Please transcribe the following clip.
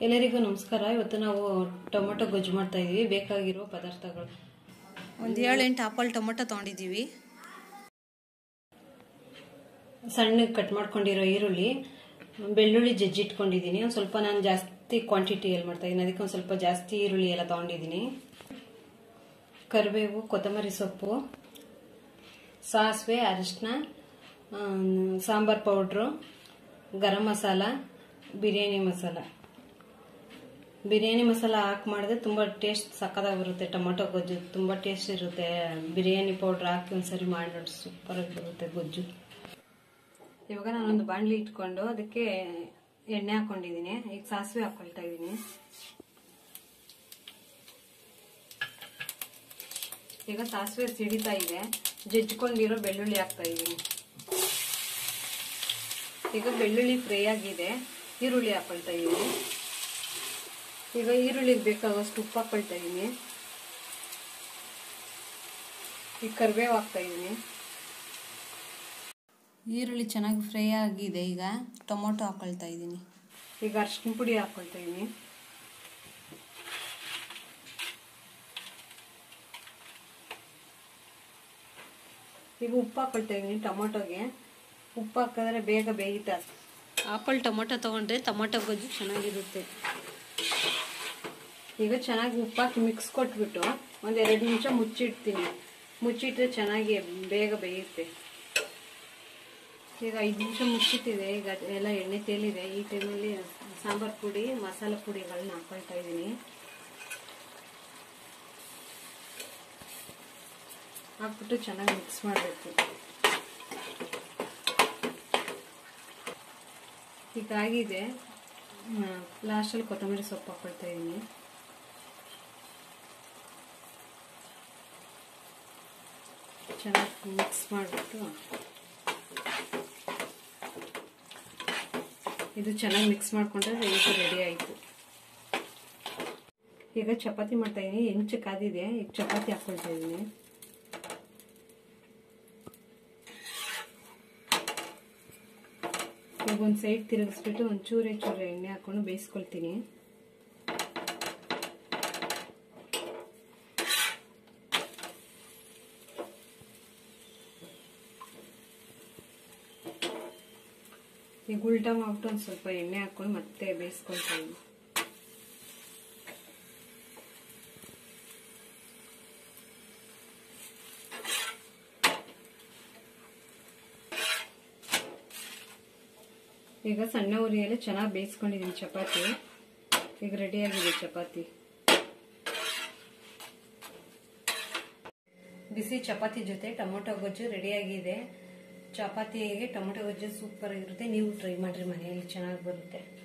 ಎಲ್ಲರಿಗೂ ನಮಸ್ಕಾರ ಇವತ್ತು ನಾವು ಟೊಮೊಟೊ ಗೊಜ್ಜು ಮಾಡ್ತಾ ಇದೀವಿ ಬೇಕಾಗಿರೋ ಪದಾರ್ಥಗಳು ಒಂದು ಏಳು ಎಂಟು ಆಪಲ್ ಟೊಮೊಟೊ ತೊಗೊಂಡಿದ್ದೀವಿ ಸಣ್ಣಗೆ ಕಟ್ ಮಾಡ್ಕೊಂಡಿರೋ ಈರುಳ್ಳಿ ಬೆಳ್ಳುಳ್ಳಿ ಜಜ್ಜಿಟ್ಕೊಂಡಿದ್ದೀನಿ ಒಂದು ಸ್ವಲ್ಪ ನಾನು ಜಾಸ್ತಿ ಕ್ವಾಂಟಿಟಿಯಲ್ಲಿ ಮಾಡ್ತಾ ಇದ್ದೀನಿ ಅದಕ್ಕೆ ಒಂದು ಸ್ವಲ್ಪ ಜಾಸ್ತಿ ಈರುಳ್ಳಿ ಎಲ್ಲ ತೊಗೊಂಡಿದ್ದೀನಿ ಕರಿಬೇವು ಕೊತ್ತಂಬರಿ ಸೊಪ್ಪು ಸಾಸಿವೆ ಅರಿಶಿನ ಸಾಂಬಾರ್ ಪೌಡ್ರು ಗರಂ ಮಸಾಲ ಬಿರಿಯಾನಿ ಮಸಾಲ ಬಿರಿಯಾನಿ ಮಸಾಲ ಹಾಕಿ ಮಾಡಿದ್ರೆ ತುಂಬ ಟೇಸ್ಟ್ ಸಕ್ಕದಾಗಿ ಬರುತ್ತೆ ಟೊಮೊಟೊ ಗೊಜ್ಜು ತುಂಬ ಟೇಸ್ಟ್ ಇರುತ್ತೆ ಬಿರಿಯಾನಿ ಪೌಡ್ರ್ ಹಾಕಿ ಒಂದ್ಸರಿ ಮಾಡಿ ನೋಡಿ ಸೂಪರಾಗಿ ಬರುತ್ತೆ ಗೊಜ್ಜು ಇವಾಗ ನಾನೊಂದು ಬಾಣಲಿ ಇಟ್ಕೊಂಡು ಅದಕ್ಕೆ ಎಣ್ಣೆ ಹಾಕೊಂಡಿದ್ದೀನಿ ಈಗ ಸಾಸಿವೆ ಹಾಕೊಳ್ತಾ ಇದ್ದೀನಿ ಈಗ ಸಾಸಿವೆ ಸಿಡಿತಾ ಇದೆ ಜಜ್ಜಿಕೊಂಡಿರೋ ಬೆಳ್ಳುಳ್ಳಿ ಹಾಕ್ತಾ ಇದ್ದೀನಿ ಈಗ ಬೆಳ್ಳುಳ್ಳಿ ಫ್ರೈ ಆಗಿದೆ ಈರುಳ್ಳಿ ಹಾಕೊಳ್ತಾ ಇದ್ದೀನಿ ಈಗ ಈರುಳ್ಳಿಗೆ ಬೇಕಾಗುವಷ್ಟು ಉಪ್ಪು ಹಾಕೊಳ್ತಾ ಇದ್ದೀನಿ ಈಗ ಕರಿಬೇವು ಹಾಕ್ತಾ ಇದ್ದೀನಿ ಈರುಳ್ಳಿ ಚೆನ್ನಾಗಿ ಫ್ರೈ ಆಗಿದೆ ಈಗ ಟೊಮೊಟೊ ಹಾಕೊಳ್ತಾ ಇದ್ದೀನಿ ಈಗ ಅರ್ಶಿನ ಪುಡಿ ಹಾಕೊಳ್ತಾ ಇದ್ದೀನಿ ಈಗ ಉಪ್ಪು ಹಾಕೊಳ್ತಾ ಇದ್ದೀನಿ ಟೊಮೊಟೊಗೆ ಉಪ್ಪು ಹಾಕಿದ್ರೆ ಬೇಗ ಬೇಯುತ್ತೆ ಆಪಲ್ ಟೊಮೊಟೊ ತೊಗೊಂಡ್ರೆ ಟೊಮೊಟೊ ಗೊಜ್ಜು ಚೆನ್ನಾಗಿರುತ್ತೆ ಈಗ ಚೆನ್ನಾಗಿ ಉಪ್ಪು ಹಾಕಿ ಮಿಕ್ಸ್ ಕೊಟ್ಬಿಟ್ಟು ಒಂದು ಎರಡು ನಿಮಿಷ ಮುಚ್ಚಿಡ್ತೀನಿ ಮುಚ್ಚಿಟ್ರೆ ಚೆನ್ನಾಗಿ ಬೇಗ ಬೇಯುತ್ತೆ ಈಗ ಐದು ನಿಮಿಷ ಮುಚ್ಚಿಟ್ಟಿದೆ ಈಗ ಎಲ್ಲ ಎಣ್ಣೆ ತೇಲಿದೆ ಈ ಟೈಮಲ್ಲಿ ಸಾಂಬಾರ್ ಪುಡಿ ಮಸಾಲೆ ಪುಡಿಗಳನ್ನ ಹಾಕೊಳ್ತಾ ಇದ್ದೀನಿ ಹಾಕ್ಬಿಟ್ಟು ಚೆನ್ನಾಗಿ ಮಿಕ್ಸ್ ಮಾಡಬೇಕು ಈಗ ಆಗಿದೆ ಲಾಸ್ಟಲ್ಲಿ ಕೊತ್ತಂಬರಿ ಸೊಪ್ಪು ಹಾಕೊಳ್ತಾ ಇದ್ದೀನಿ ಚೆನ್ನಾಗಿ ಮಿಕ್ಸ್ ಮಾಡಿಬಿಟ್ಟು ಇದು ಚೆನ್ನಾಗಿ ಮಿಕ್ಸ್ ಮಾಡ್ಕೊಂಡ್ರೆ ಇದು ರೆಡಿ ಆಯಿತು ಈಗ ಚಪಾತಿ ಮಾಡ್ತಾ ಇದ್ದೀನಿ ಹೆಂಚು ಕಾದಿದೆ ಈಗ ಚಪಾತಿ ಹಾಕ್ಕೊಳ್ತಾ ಇದ್ದೀನಿ ಈಗ ಒಂದು ಸೈಡ್ ತಿರುಗಿಸ್ಬಿಟ್ಟು ಒಂದು ಚೂರೆ ಚೂರೆ ಎಣ್ಣೆ ಹಾಕೊಂಡು ಬೇಯಿಸ್ಕೊಳ್ತೀನಿ ಈಗ ಉಲ್ಟಾ ಮಾಡ್ಬಿಟ್ಟು ಒಂದು ಸ್ವಲ್ಪ ಎಣ್ಣೆ ಹಾಕೊಂಡು ಮತ್ತೆ ಬೇಯಿಸ್ಕೊಳ್ತಾ ಇದ್ದೀನಿ ಈಗ ಸಣ್ಣ ಉರಿಯಲ್ಲಿ ಚೆನ್ನಾಗಿ ಬೇಯಿಸ್ಕೊಂಡಿದ್ದೀನಿ ಚಪಾತಿ ಈಗ ರೆಡಿಯಾಗಿದೆ ಚಪಾತಿ ಬಿಸಿ ಚಪಾತಿ ಜೊತೆ ಟೊಮೊಟೊ ಗೊಜ್ಜು ರೆಡಿಯಾಗಿದೆ ಚಪಾತಿಗೆ ಟೊಮೊಟೊ ಗೊಜ್ಜು ಸೂಪರ್ ಆಗಿರುತ್ತೆ ನೀವು ಟ್ರೈ ಮಾಡಿರಿ ಮನೆಯಲ್ಲಿ ಚೆನ್ನಾಗಿ ಬರುತ್ತೆ